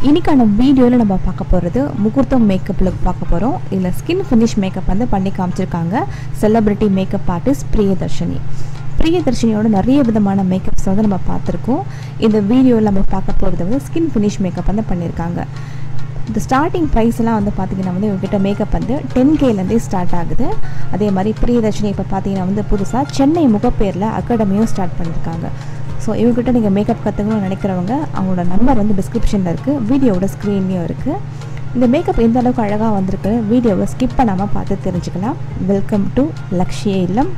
இன்னைக்கான வீடியோவில் நம்ம பார்க்க போகிறது முகூர்த்தம் மேக்கப் லுக் பார்க்க போகிறோம் இதில் ஸ்கின் ஃபினிஷ் மேக்கப் வந்து பண்ணி காமிச்சிருக்காங்க செலிபிரிட்டி மேக்கப் ஆர்டிஸ்ட் பிரியதர்ஷினி பிரியதர்ஷினியோட நிறைய விதமான மேக்கப்ஸ் வந்து நம்ம பார்த்துருக்கோம் இந்த வீடியோவில் நம்ம பார்க்க போகிறது வந்து ஸ்கின் ஃபினிஷ் மேக்கப் வந்து பண்ணியிருக்காங்க இந்த ஸ்டார்டிங் ப்ரைஸ்லாம் வந்து பார்த்திங்கன்னா வந்து இவங்ககிட்ட மேக்கப் வந்து டென் கேலேருந்தே ஸ்டார்ட் ஆகுது அதே மாதிரி பிரியதர்ஷினி இப்போ பார்த்தீங்கன்னா வந்து புதுசாக சென்னை முகப்பேரில் அகாடமியும் ஸ்டார்ட் பண்ணியிருக்காங்க ஸோ இவங்ககிட்ட நீங்கள் மேக்கப் கற்றுக்கணும்னு நினைக்கிறவங்க அவங்களோட நம்பர் வந்து டிஸ்கிரிப்ஷனில் இருக்குது வீடியோவோட ஸ்க்ரீன்லேயும் இருக்குது இந்த மேக்கப் எந்த அளவுக்கு அழகாக வந்திருக்கு வீடியோவை ஸ்கிப் பண்ணாமல் பார்த்து தெரிஞ்சுக்கலாம் வெல்கம் டு லக்ஷிய இல்லம்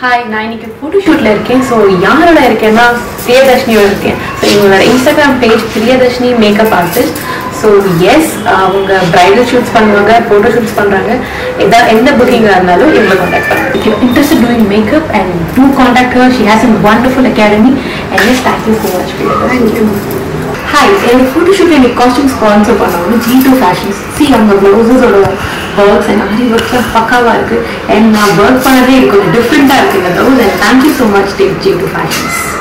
ஹாய் நான் இன்னைக்கு ஃபோட்டோஷூட்டில் இருக்கேன் ஸோ யாரோட இருக்கேன்னா பிரியதர்ஷினியோட இருக்கேன் ஸோ இவங்களோட Instagram page Priyadarshini makeup artist so yes அவங்க பிரைடல் ஷூட்ஸ் பண்ணுவாங்க ஃபோட்டோ ஷூட்ஸ் பண்ணுறாங்க எதா எந்த புக்கிங்காக இருந்தாலும் இவங்களை காண்டாக்ட் பண்ணுங்க if you interest doing makeup and to contact her she has an wonderful academy and yes thank you so much Priyadarshini hi எனக்கு ஃபோட்டோஷூட் எனக்கு காஸ்டியூம் ஸ்பான்சர் பண்ணவங்க ஜி டூ ஃபேஷன்ஸ் சி அவங்க ப்ளவுசஸோட ஒர்க்ஸ் அண்ட் ஆரி ஒர்க்ஸ் பக்காவாக இருக்குது and நான் work பண்ணதே எனக்கு கொஞ்சம் டிஃப்ரெண்ட்டாக இருக்குது இந்த blouse and thank you so much tag G two fashions